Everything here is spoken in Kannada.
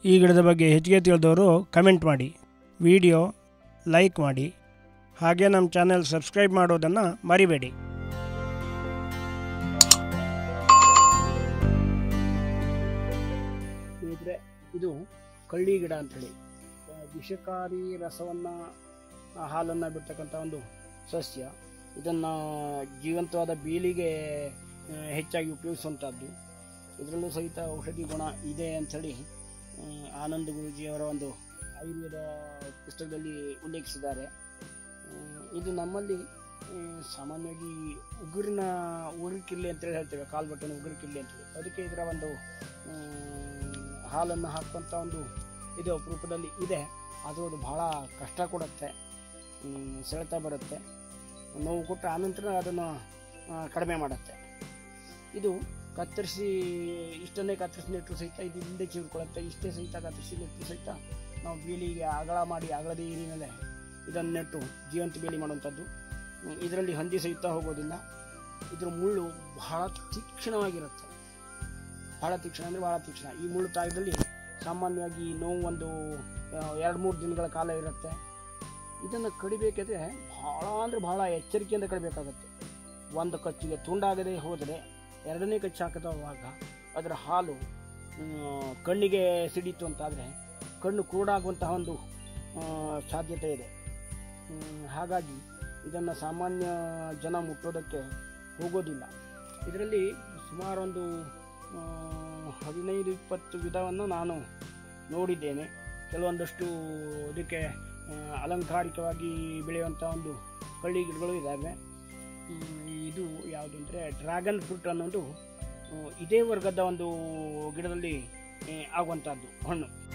ಈ ಗಿಡದ ಬಗ್ಗೆ ಹೆಚ್ಚಿಗೆ ತಿಳಿದವರು ಕಮೆಂಟ್ ಮಾಡಿ ವಿಡಿಯೋ ಲೈಕ್ ಮಾಡಿ ಹಾಗೆ ನಮ್ಮ ಚಾನೆಲ್ ಸಬ್ಸ್ಕ್ರೈಬ್ ಮಾಡೋದನ್ನು ಮರಿಬೇಡಿ ಸ್ನೇಹಿತರೆ ಇದು ಕಳ್ಳಿ ಗಿಡ ಅಂಥೇಳಿ ಆ, ವಿಷಕಾರಿ ರಸವನ್ನು ಹಾಲನ್ನು ಬಿಡ್ತಕ್ಕಂಥ ಒಂದು ಸಸ್ಯ ಇದನ್ನು ಜೀವಂತವಾದ ಬೀಲಿಗೆ ಆ, ಹೆಚ್ಚಾಗಿ ಉಪಯೋಗಿಸುವಂಥದ್ದು ಇದರಲ್ಲೂ ಸಹಿತ ಔಷಧಿ ಗುಣ ಇದೆ ಅಂಥೇಳಿ ಆ, ಆನಂದ್ ಗುರೂಜಿಯವರ ಒಂದು ಆಯುರ್ವೇದ ಪುಸ್ತಕದಲ್ಲಿ ಉಲ್ಲೇಖಿಸಿದ್ದಾರೆ ಆ, ಇದು ನಮ್ಮಲ್ಲಿ ಆ, ಸಾಮಾನ್ಯವಾಗಿ ಉಗುರಿನ ಉಗುರುಕಿರ್ಲಿ ಅಂತೇಳಿ ಹೇಳ್ತೇವೆ ಕಾಲ್ಬಟ್ಟಿನ ಉಗುರುಕಿರ್ಲಿ ಅಂತೇಳಿ ಅದಕ್ಕೆ ಇದರ ಒಂದು ಆ, ಹಾಲನ್ನು ಹಾಕುವಂಥ ಒಂದು ಇದು ಅಪರೂಪದಲ್ಲಿ ಇದೆ ಅದು ಅದು ಬಹಳ ಕಷ್ಟ ಕೊಡುತ್ತೆ ಹ್ಮ್, ಸೆಳೆತ ಬರುತ್ತೆ ನೋವು ಕೊಟ್ಟು ಆನಂತರ ಅದನ್ನು ಆ, ಕಡಿಮೆ ಮಾಡುತ್ತೆ ಇದು ಕತ್ತರಿಸಿ ಇಷ್ಟನ್ನೇ ಕತ್ತರಿಸಿ ನೆಟ್ಟರು ಸಹಿತ ಇದು ಹಿಂದೆ ಚಿರ್ಕೊಳ್ಳುತ್ತೆ ಇಷ್ಟೇ ಸಹಿತ ಕತ್ತರಿಸಿ ನೆಟ್ಟರು ಸಹಿತ ನಾವು ಬೇಲಿಗೆ ಅಗಳ ಮಾಡಿ ಅಗಳದ ನೀರಿನಲ್ಲೇ ಇದನ್ನು ನೆಟ್ಟು ಜೀವಂತ ಬೇಲಿ ಮಾಡುವಂಥದ್ದು ಹ್ಮ್, ಇದರಲ್ಲಿ ಹಂದಿ ಸಹಿತ ಹೋಗೋದಿಲ್ಲ ಇದ್ರ ಮುಳ್ಳು ಬಹಳ ತೀಕ್ಷ್ಣವಾಗಿರುತ್ತೆ ಬಹಳ ತೀಕ್ಷ್ಣ ಅಂದರೆ ಬಹಳ ತೀಕ್ಷ್ಣ ಈ ಮುಳ್ಳು ತಾಗದಲ್ಲಿ ಸಾಮಾನ್ಯವಾಗಿ ನೋವು ಒಂದು ಎರಡು ಮೂರು ದಿನಗಳ ಕಾಲ ಇರುತ್ತೆ ಇದನ್ನು ಕಡಿಬೇಕಾದ್ರೆ ಬಹಳ ಅಂದರೆ ಬಹಳ ಎಚ್ಚರಿಕೆಯಿಂದ ಕಡಿಬೇಕಾಗತ್ತೆ ಒಂದು ಕಚ್ಚಿಗೆ ತುಂಡಾಗದೆ ಹೋದರೆ ಎರಡನೇ ಕಚ್ಚು ಹಾಕಿದವಾಗ ಅದರ ಹಾಲು ಮ್, ಕಣ್ಣಿಗೆ ಸಿಡೀತು ಅಂತಾದರೆ ಕಣ್ಣು ಕುರುಡಾಗುವಂತಹ ಒಂದು ಆ, ಸಾಧ್ಯತೆ ಇದೆ ಹ್ಮ್, ಹಾಗಾಗಿ ಇದನ್ನು ಸಾಮಾನ್ಯ ಜನ ಮುಟ್ಟೋದಕ್ಕೆ ಹೋಗೋದಿಲ್ಲ ಇದರಲ್ಲಿ ಸುಮಾರು ಒಂದು ಆ, ಹದಿನೈದು ಇಪ್ಪತ್ತು ವಿಧವನ್ನು ನಾನು ನೋಡಿದ್ದೇನೆ ಕೆಲವೊಂದಷ್ಟು ಇದಕ್ಕೆ ಆ, ಅಲಂಕಾರಿಕವಾಗಿ ಬೆಳೆಯುವಂಥ ಒಂದು ಕಳ್ಳಿ ಗಿಡಗಳು ಇದ್ದಾವೆ ಹ್ಮ್, ಇದು ಯಾವುದು ಅಂದರೆ ಡ್ರ್ಯಾಗನ್ ಫ್ರೂಟ್ ಅನ್ನೋದು ಆ, ಇದೇ ವರ್ಗದ ಒಂದು ಗಿಡದಲ್ಲಿ ಆ, ಆಗುವಂಥದ್ದು ಹಣ್ಣು